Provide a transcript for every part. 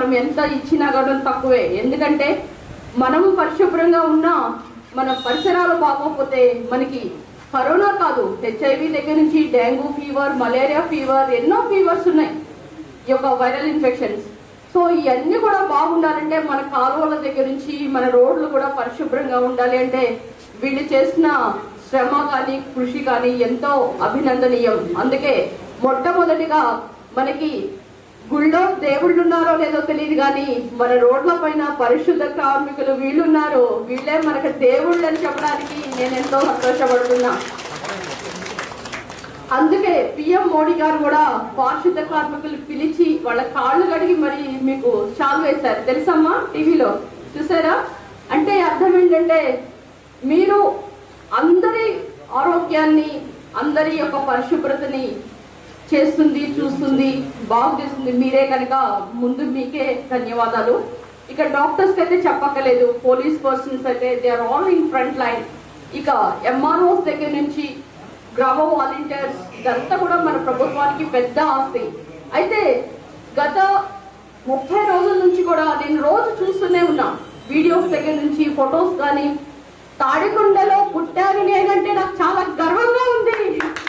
మనం ఎంత ఇచ్చినా కూడా తక్కువే ఎందుకంటే మనం పరిశుభ్రంగా ఉన్నా మన పరిసరాలు బాగోకపోతే మనకి కరోనా కాదు హెచ్ఐవి దగ్గర నుంచి డెంగ్యూ ఫీవర్ మలేరియా ఫీవర్ ఎన్నో ఫీవర్స్ ఉన్నాయి ఈ యొక్క వైరల్ ఇన్ఫెక్షన్స్ సో ఇవన్నీ కూడా బాగుండాలంటే మన కాలువల దగ్గర నుంచి మన రోడ్లు కూడా పరిశుభ్రంగా ఉండాలి అంటే వీళ్ళు చేసిన శ్రమ కానీ కృషి కానీ ఎంతో అభినందనీయం అందుకే మొట్టమొదటిగా మనకి గుళ్ళో దేవుళ్ళు ఉన్నారో లేదో తెలియదు కానీ మన రోడ్ల పైన పరిశుద్ధ కార్మికులు వీళ్ళున్నారు వీళ్ళే మనకు దేవుళ్ళు అని చెప్పడానికి నేను ఎంతో సంతోషపడుతున్నా అందుకే పిఎం మోడీ గారు కూడా పారిశుద్ధ కార్మికులు పిలిచి వాళ్ళ కాళ్ళు కడిగి మరి మీకు చాలు వేశారు తెలుసమ్మా టీవీలో చూసారా అంటే అర్థం ఏంటంటే మీరు అందరి ఆరోగ్యాన్ని అందరి యొక్క పరిశుభ్రతని చేస్తుంది చూస్తుంది బాగు చేస్తుంది మీరే కనుక ముందు మీకే ధన్యవాదాలు ఇక డాక్టర్స్ అయితే చెప్పక్కలేదు పోలీస్ పర్సన్స్ అయితే they are all in front line ఇక ఎంఆర్ఓస్ దగ్గర నుంచి గ్రామ వాలంటీర్స్ ఇదంతా కూడా మన ప్రభుత్వానికి పెద్ద ఆస్తి అయితే గత ముప్పై రోజుల నుంచి కూడా నేను రోజు చూస్తూనే ఉన్నా వీడియోస్ దగ్గర నుంచి ఫొటోస్ కానీ తాడికొండలో పుట్టాను నేనంటే నాకు చాలా గర్వంగా ఉంది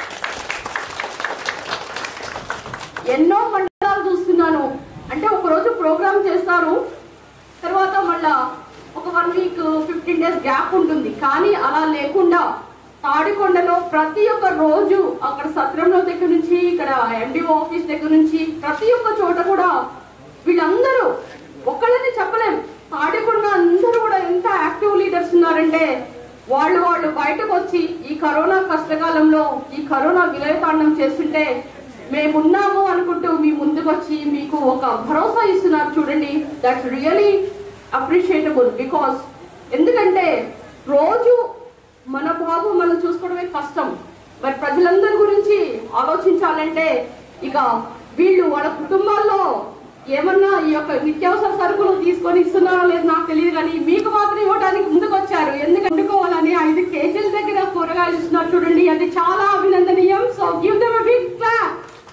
ఎన్నో మండలాలు చూస్తున్నాను అంటే ఒక రోజు ప్రోగ్రామ్ చేస్తారు తర్వాత మళ్ళా ఒక one week fifteen days gap ఉంటుంది కానీ అలా లేకుండా తాడికొండలో ప్రతి ఒక్క రోజు అక్కడ సత్రంలో దగ్గర నుంచి ఇక్కడ ఎండిఓ ఆఫీస్ దగ్గర నుంచి ప్రతి ఒక్క చోట కూడా వీళ్ళందరూ ఒక్కళ్ళని చెప్పలేం తాడికొండ అందరూ కూడా ఎంత యాక్టివ్ లీడర్స్ ఉన్నారంటే వాళ్ళు వాళ్ళు బయటకు వచ్చి ఈ కరోనా కష్టకాలంలో ఈ కరోనా విలయతాండం చేస్తుంటే మేమున్నాము అనుకుంటూ మీ ముందుకు వచ్చి మీకు ఒక భరోసా ఇస్తున్నారు చూడండి దట్స్ రియలీ అప్రిషియేటబుల్ బికాస్ ఎందుకంటే రోజు మన బాబు మనం చూసుకోవడమే కష్టం మరి ప్రజలందరి గురించి ఆలోచించాలంటే ఇక వీళ్ళు వాళ్ళ కుటుంబాల్లో ఏమన్నా ఈ యొక్క నిత్యావసర సరుకులు తీసుకొని ఇస్తున్నారో లేదు నాకు తెలియదు కానీ మీకు మాత్రం ఇవ్వడానికి ముందుకు వచ్చారు ఎందుకంటే వండుకోవాలని ఐదు కేజీల దగ్గర కూరగాయలు ఇస్తున్నారు చూడండి అది చాలా అభినందనీయం so give them big clap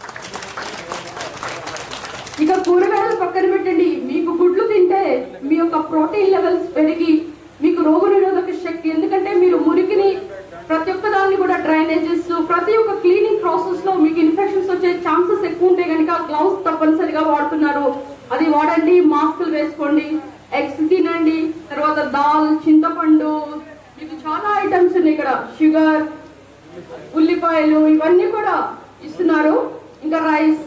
ఇక కూరగాయలు పక్కన పెట్టండి మీకు గుడ్లు తింటే మీ యొక్క ప్రోటీన్ లెవెల్స్ పెరిగి మీకు రోగనిరోధక శక్తి ఎందుకంటే మీరు మురికిని ప్రతి ఒక్క దాన్ని కూడా డ్రైనేజెస్ ప్రతి ఒక్క క్లీనింగ్ ప్రాసెస్ లో మీకు ఇన్ఫెక్షన్స్ వచ్చే ఛాన్సెస్ ఎక్కువ ఉంటే కనుక గ్లౌస్ తప్పనిసరిగా వాడుతున్నారు అది వాడండి మాస్కులు వేసుకోండి ఎగ్స్ తినండి తర్వాత దాల్ చింతపండు మీకు చాలా ఐటమ్స్ ఉన్నాయి ఇక్కడ షుగర్ ఉల్లిపాయలు ఇవన్నీ కూడా ఇస్తున్నారు ఇంకా రైస్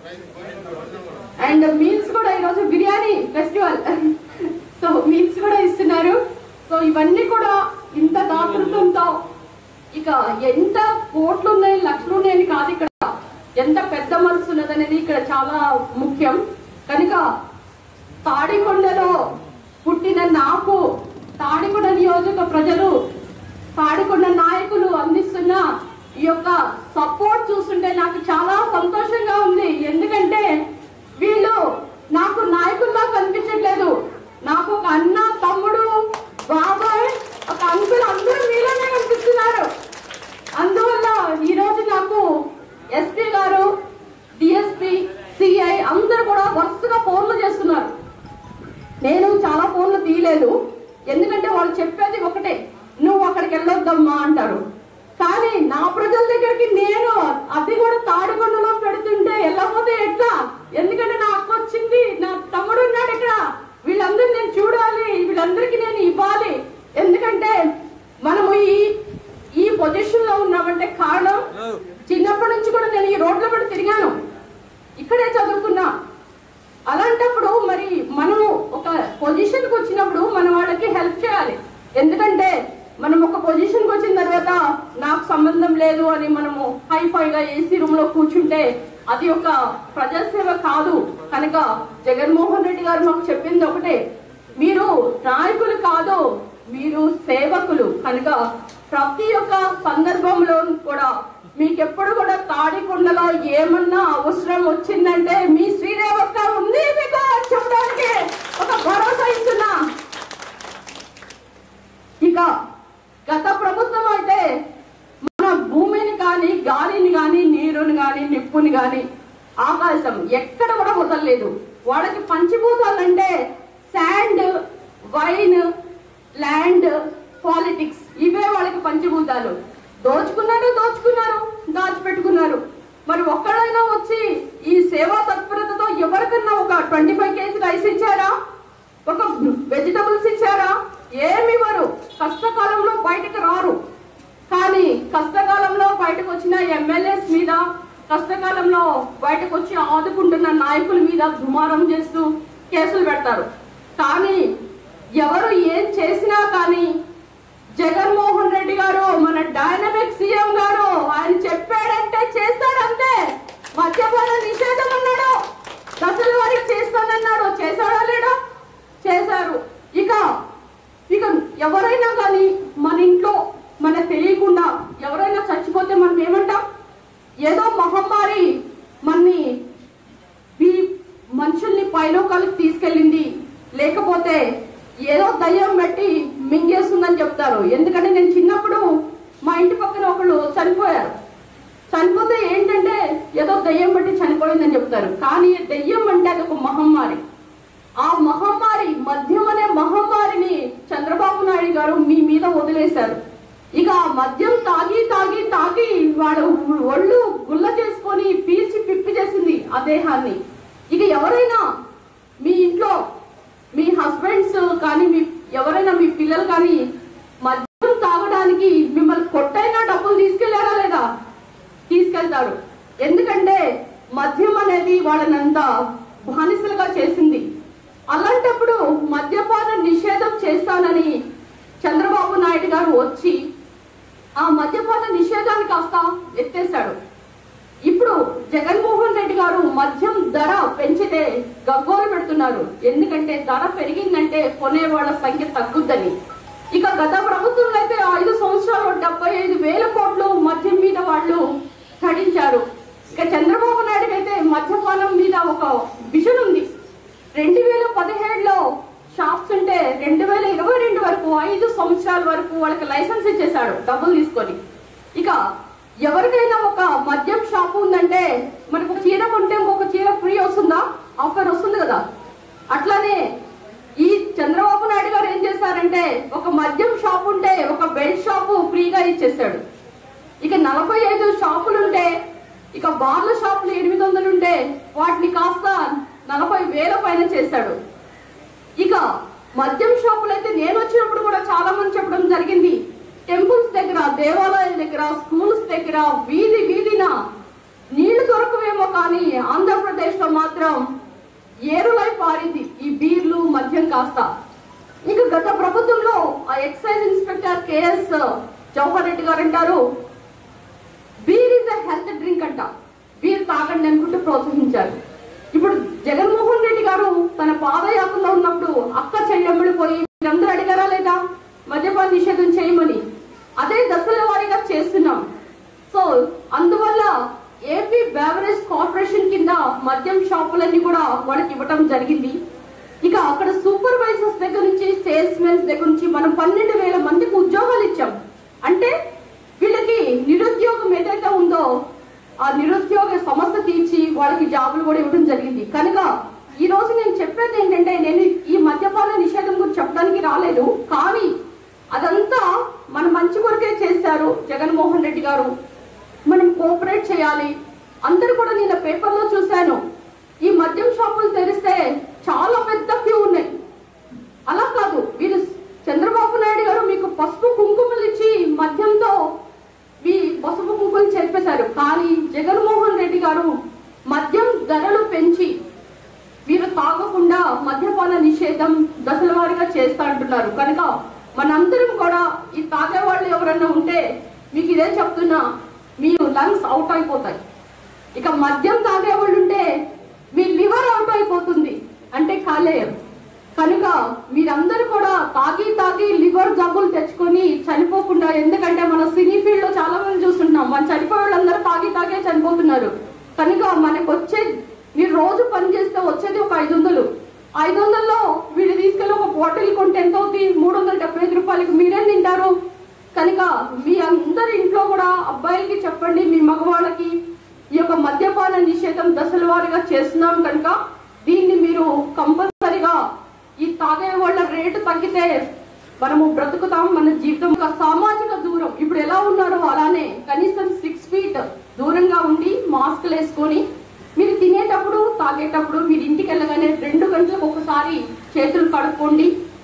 అండ్ మీల్స్ కూడా ఈరోజు బిర్యానీ ఫెస్టివల్ సో మీల్స్ కూడా ఇస్తున్నారు సో ఇవన్నీ కూడా ఇంత దాతృత్వంతో ఇక ఎంత కోట్లు ఉన్నాయి లక్షలు ఉన్నాయని కాదు ఇక్కడ ఎంత పెద్ద మనసు ఉన్నదనేది ఇక్కడ చాలా ముఖ్యం కనుక తాడికొండలో పుట్టిన నాకు తాడికొండ నియోజక ప్రజలు తాడికొండ నాయకులు అందిస్తున్న ఈ యొక్క సపోర్ట్ చూస్తుంటే నాకు చాలా సంతోషంగా ఉంది ఎందుకంటే వీళ్ళు నాకు నాయకుల్లా కనిపించట్లేదు నాకు ఒక అన్న తమ్ముడు బాబాయ్ ఒక అంకుల్ అందరూ మీలోనే కనిపిస్తున్నారు అందువల్ల ఈ రోజు నాకు ఎస్పీ గారు డిఎస్పీ సిఐ అందరూ కూడా వరుసగా ఫోన్లు చేస్తున్నారు నేను చాలా ఫోన్లు తీయలేదు ఎందుకంటే వాళ్ళు చెప్పేది ఒకటే నువ్వు అక్కడికి వెళ్ళొద్దమ్మా అంటారు కానీ నా ప్రజల దగ్గరికి నేను అది కూడా తాడికొండలో పెడుతుంటే వెళ్ళకపోతే ఎట్లా ఎందుకంటే నా అక్క వచ్చింది నా తమ్ముడు ఉన్నాడు ఇక్కడ వీళ్ళందరూ నేను చూడాలి వీళ్ళందరికీ నేను ఇవ్వాలి ఎందుకంటే మనము ఈ ఈ పొజిషన్ లో ఉన్నామంటే కారణం చిన్నప్పటి నుంచి కూడా నేను ఈ రోడ్ల పడి తిరిగాను ఇక్కడే చదువుకున్నా అలాంటప్పుడు మరి మనం ఒక పొజిషన్ కి వచ్చినప్పుడు మనం వాళ్ళకి హెల్ప్ చేయాలి ఎందుకంటే మనం ఒక పొజిషన్ కి వచ్చిన తర్వాత నాకు సంబంధం లేదు అని మనము హైఫైగా ఏసీ రూమ్ లో కూర్చుంటే అది ఒక ప్రజాసేవ కాదు కనుక జగన్మోహన్ రెడ్డి గారు మాకు చెప్పింది ఒకటే మీరు నాయకులు కాదు మీరు సేవకులు కనుక ప్రతి ఒక్క సందర్భంలో కూడా మీకెప్పుడు కూడా తాడికొండలో ఏమన్నా అవసరం వచ్చిందంటే మీ శ్రీదేవక్క ఉంది మీకు అని చెప్పడానికి ఒక భరోసా ఇస్తున్నా ఇక గత ప్రభుత్వం అయితే మన భూమిని కానీ గాలిని కానీ నీరుని కానీ నిప్పుని కానీ ఆకాశం ఎక్కడ కూడా వదలలేదు వాళ్ళకి పని పంచభూతాలంటే శాండ్ వైన్ ల్యాండ్ పాలిటిక్స్ ఇవే వాళ్ళకి పంచభూతాలు దోచుకున్నారు దోచుకున్నారు దాచిపెట్టుకున్నారు మరి ఒక్కడైనా వచ్చి ఈ సేవా తత్పరతతో ఎవరికన్నా ఒక ట్వంటీ ఫైవ్ కేజీ రైస్ ఇచ్చారా ఒక వెజిటబుల్స్ ఇచ్చారా ఏమి ఇవ్వరు కష్టకాలంలో బయటకు రారు కానీ కష్టకాలంలో బయటకు వచ్చిన ఎమ్మెల్యేస్ మీద కష్టకాలంలో బయటకు వచ్చి ఆదుకుంటున్న నాయకుల మీద దుమారం చేస్తూ కేసులు పెడతారు కానీ ఎవరు ఏం చేసినా కానీ జగన్మోహన్ రెడ్డి గారు మన డైనమిక్ సీఎం గారు ఆయన చెప్పాడంటే చేస్తాడంతే మద్యపాన నిషేధం అన్నాడు దశల వారికి చేస్తానన్నాడు చేశాడా లేడా చేశారు ఇక ఇక ఎవరైనా కానీ మన ఇంట్లో మనకు తెలియకుండా ఎవరైనా చచ్చిపోతే మనం ఏమంటాం ఏదో మహమ్మారి మనని ఈ మనుషుల్ని పైలోకాలకు తీసుకెళ్ళింది లేకపోతే ఏదో దయ్యం పెట్టి మింగేస్తుందని చెప్తారు ఎందుకంటే నేను చిన్నప్పుడు మా ఇంటి పక్కన ఒకళ్ళు చనిపోయారు చనిపోతే ఏంటంటే ఏదో దయ్యం బట్టి చనిపోయిందని చెప్తారు కానీ దయ్యం అంటే అది ఒక మహమ్మారి ఆ మహమ్మారి మద్యం అనే మహమ్మారిని చంద్రబాబు నాయుడు గారు మీ మీద వదిలేశారు ఇక ఆ మద్యం తాగి తాగి తాగి వాడు ఒళ్ళు గుల్ల చేసుకొని పీల్చి పిప్పి చేసింది ఆ దేహాన్ని ఇక ఎవరైనా మీ ఇంట్లో మీ హస్బెండ్స్ కానీ మీ ఎవరైనా మీ పిల్లలు కానీ మద్యం తాగడానికి మిమ్మల్ని కొట్టైనా డబ్బులు తీసుకెళ్లారా లేదా తీసుకెళ్తారు ఎందుకంటే మద్యం అనేది వాళ్ళనంత బానిసలుగా చేసింది అలాంటప్పుడు మద్యపాన నిషేధం చేస్తానని చంద్రబాబు నాయుడు గారు వచ్చి ఆ మద్యపాన నిషేధాన్ని కాస్త ఎత్తేశాడు ఇప్పుడు జగన్మోహన్ రెడ్డి గారు మద్యం ధర పెంచితే గగ్గోలు పెడుతున్నారు ఎందుకంటే ధర పెరిగిందంటే కొనే వాళ్ళ సంఖ్య తగ్గుద్దని ఇక గత ప్రభుత్వంలో అయితే ఐదు సంవత్సరాలు డెబ్బై ఐదు వేల కోట్లు మద్యం మీద వాళ్ళు తడించారు ఇక చంద్రబాబు నాయుడు అయితే మద్యపానం మీద ఒక విజన్ ఉంది రెండు వేల పదిహేడులో షాప్స్ ఉంటే రెండు వేల ఇరవై రెండు వరకు ఐదు సంవత్సరాల వరకు వాళ్ళకి లైసెన్స్ ఇచ్చేశాడు డబ్బులు తీసుకొని ఇక ఎవరికైనా ఒక మద్యం షాప్ ఉందంటే మనకు ఒక చీర కొంటే ఇంకొక చీర ఫ్రీ వస్తుందా ఆఫర్ వస్తుంది కదా అట్లానే ఈ చంద్రబాబు నాయుడు గారు ఏం చేశారంటే ఒక మద్యం షాప్ ఉంటే ఒక బెల్ట్ షాపు ఫ్రీగా ఇచ్చేసాడు ఇక నలభై ఐదు షాపులుంటే ఇక బార్ల షాపులు ఎనిమిది వందలు ఉంటే వాటిని కాస్త నలభై వేల పైన చేశాడు ఇక మద్యం షాపులు అయితే నేను వచ్చినప్పుడు కూడా చాలా మంది చెప్పడం జరిగింది టెంపుల్స్ దగ్గర దేవాలయాల దగ్గర స్కూల్స్ దగ్గర వీధి వీధిన నీళ్లు దొరకవేమో కానీ ఆంధ్రప్రదేశ్ లో మాత్రం ఏరులై పారింది ఈ బీర్లు మద్యం కాస్త ఇక గత ప్రభుత్వంలో ఆ excise inspector K S Jawahar Reddy garu అంటారు beer is a health drink అంట బీర్ తాగండి అనుకుంటూ ప్రోత్సహించారు ఇప్పుడు జగన్మోహన్ రెడ్డి గారు తన పాదయాత్రలో ఉన్నప్పుడు అక్క చెల్లెమ్మడి పోయి మీరందరూ అడిగారా లేదా మద్యపాన నిషేధం చేయమని అదే దశల వారీగా చేస్తున్నాం సో అందువల్ల ఏపీ బెవరేజ్ కార్పొరేషన్ కింద మద్యం షాపులన్నీ కూడా వాళ్ళకి ఇవ్వటం జరిగింది ఇక అక్కడ సూపర్వైజర్స్ దగ్గర నుంచి సేల్స్ మెన్స్ దగ్గర నుంచి మనం పన్నెండు వేల మందికి ఉద్యోగాలు ఇచ్చాం అంటే వీళ్ళకి నిరుద్యోగం ఏదైతే ఉందో ఆ నిరుద్యోగ సమస్య తీర్చి వాళ్ళకి జాబులు కూడా ఇవ్వడం జరిగింది కనుక ఈ రోజు నేను చెప్పేది ఏంటంటే నేను ఈ మద్యపాన నిషేధం గురించి చెప్పడానికి రాలేదు కానీ అదంతా మన మంచి కొరకే చేశారు జగన్మోహన్ రెడ్డి గారు మనం కోఆపరేట్ చేయాలి అందరూ కూడా నేను పేపర్లో చూశాను ఈ మద్యం షాపులు తెరిస్తే చాలా పెద్ద క్యూ ఉన్నాయి అలా కాదు వీరు చంద్రబాబు నాయుడు గారు మీకు పసుపు కుంకుమలు ఇచ్చి మద్యంతో మీ పసుపు కుంకుమలు చెప్పేశారు కానీ జగన్మోహన్ రెడ్డి గారు మద్యం ధరలు పెంచి వీరు తాగకుండా మద్యపాన నిషేధం దశల వారీగా చేస్తా అంటున్నారు కనుక మనందరం కూడా ఈ తాగే వాళ్ళు ఎవరన్నా ఉంటే మీకు ఇదే చెప్తున్నా మీ లంగ్స్ అవుట్ అయిపోతాయి ఇక మద్యం తాగే వాళ్ళు ఉంటే మీ లివర్ అవుట్ అయిపోతుంది అంటే కాలేయం కనుక మీరందరూ కూడా తాగి తాగి లివర్ జబ్బులు తెచ్చుకొని చనిపోకుండా ఎందుకంటే మన సినీ ఫీల్డ్ లో చాలా మంది చూస్తుంటాం మన చనిపోయే వాళ్ళందరూ తాగి తాగే చనిపోతున్నారు కనుక మనకు వచ్చే మీరు రోజు పని చేస్తే వచ్చేది ఒక ఐదు వందలు ఐదు వందల్లో వీళ్ళు తీసుకెళ్ళి ఒక బాటిల్ కొంటే ఎంత అవుతుంది మూడు వందల డెబ్బై ఐదు రూపాయలకి మీరేం తింటారు కనుక మీ అందరి ఇంట్లో కూడా అబ్బాయిలకి చెప్పండి మీ మగవాళ్ళకి ఈ యొక్క మద్యపాన నిషేధం దశల వారీగా చేస్తున్నాం కనుక దీన్ని మీరు కంపల్సరిగా ఈ తాగే వాళ్ళ రేటు తగ్గితే మనము బ్రతుకుతాం మన జీవితం ఒక సామాజిక దూరం ఇప్పుడు ఎలా ఉన్నారో అలానే కనీసం సిక్స్ ఫీట్ దూరంగా ఉండి మాస్కులు వేసుకొని మీరు తినేటప్పుడు తాగేటప్పుడు మీరు ఇంటికి వెళ్ళగానే రెండు గంటలకు ఒకసారి చేతులు కడుక్కోండి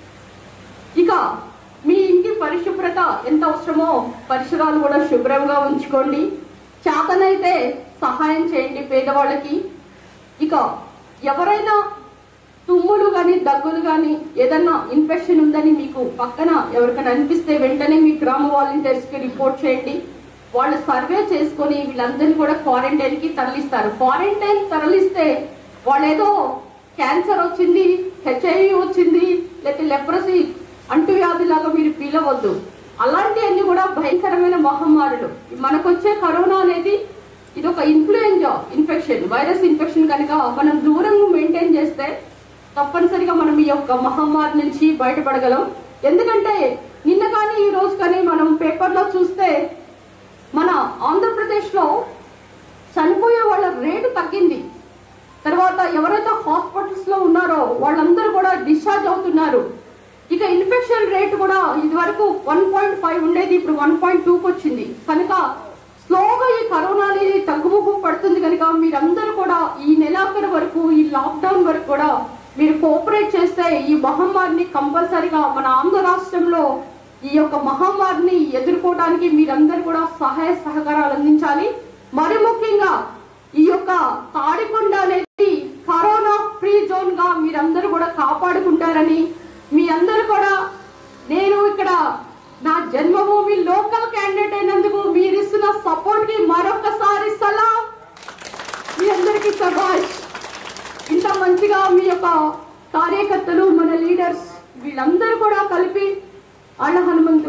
ఇక మీ ఇంటి పరిశుభ్రత ఎంత అవసరమో పరిసరాలు కూడా శుభ్రంగా ఉంచుకోండి చేతనైతే సహాయం చేయండి పేదవాళ్ళకి ఇక ఎవరైనా తుమ్ములు కానీ దగ్గులు కానీ ఏదన్నా ఇన్ఫెక్షన్ ఉందని మీకు పక్కన ఎవరికైనా అనిపిస్తే వెంటనే మీ గ్రామ వాలంటీర్స్ కి రిపోర్ట్ చేయండి వాళ్ళు సర్వే చేసుకొని వీళ్ళందరినీ కూడా క్వారంటైన్ కి తరలిస్తారు క్వారంటైన్ తరలిస్తే వాళ్ళు ఏదో క్యాన్సర్ వచ్చింది హెచ్ఐవి వచ్చింది లేకపోతే లెప్రసీ అంటువ్యాధి లాగా మీరు ఫీల్ అవ్వద్దు అలాంటివన్నీ కూడా భయంకరమైన మహమ్మారులు మనకొచ్చే కరోనా అనేది ఇది ఒక ఇన్ఫ్లుయెంజా ఇన్ఫెక్షన్ వైరస్ ఇన్ఫెక్షన్ కనుక మనం దూరంగా మెయింటైన్ చేస్తే తప్పనిసరిగా మనం ఈ యొక్క మహమ్మారి నుంచి బయటపడగలం ఎందుకంటే నిన్న కానీ ఈ రోజు కానీ మనం పేపర్లో చూస్తే మన ఆంధ్రప్రదేశ్ లో చనిపోయే వాళ్ళ రేటు తగ్గింది తర్వాత ఎవరైతే హాస్పిటల్స్ లో ఉన్నారో వాళ్ళందరూ కూడా డిశ్చార్జ్ అవుతున్నారు ఇక ఇన్ఫెక్షన్ రేట్ కూడా ఇది వరకు వన్ పాయింట్ ఫైవ్ ఉండేది ఇప్పుడు వన్ పాయింట్ టూకి వచ్చింది కనుక స్లోగా ఈ కరోనా అనేది తగ్గుముఖం పడుతుంది కనుక మీరందరూ కూడా ఈ నెలాఖరు వరకు ఈ లాక్డౌన్ వరకు కూడా మీరు కోఆపరేట్ చేస్తే ఈ మహమ్మారిని కంపల్సరిగా మన ఆంధ్ర రాష్ట్రంలో ఈ యొక్క మహమ్మారిని ఎదుర్కోవడానికి మీరందరూ కూడా సహాయ సహకారాలు అందించాలి మరి ముఖ్యంగా ఈ యొక్క తాడికొండ అనేది కరోనా ఫ్రీ జోన్ గా మీరందరూ కూడా కాపాడుకుంటారని మీ అందరూ కూడా నేను ఇక్కడ నా జన్మభూమి లోకల్ క్యాండిడేట్ అయినందుకు మీరు ఇస్తున్న సపోర్ట్ కి మరొకసారి సలాం మీ అందరికీ సభాష్ ఇంత మంచిగా మీ యొక్క కార్యకర్తలు మన లీడర్స్ వీళ్ళందరూ కూడా కలిపి ఆళ్ళ హనుమంతు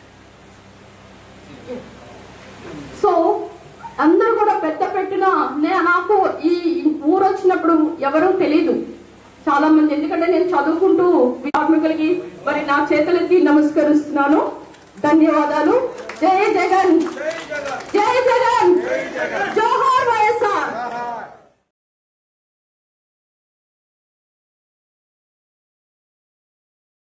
సో అందరూ కూడా పెద్ద పెట్టిన నే- నాకు ఈ ఊరు వచ్చినప్పుడు ఎవరూ తెలీదు చాలా మంది ఎందుకంటే నేను చదువుకుంటూ కార్మికులకి మరి నా చేతులెత్తి నమస్కరిస్తున్నాను ధన్యవాదాలు జై జగన్ జై జగన్ జై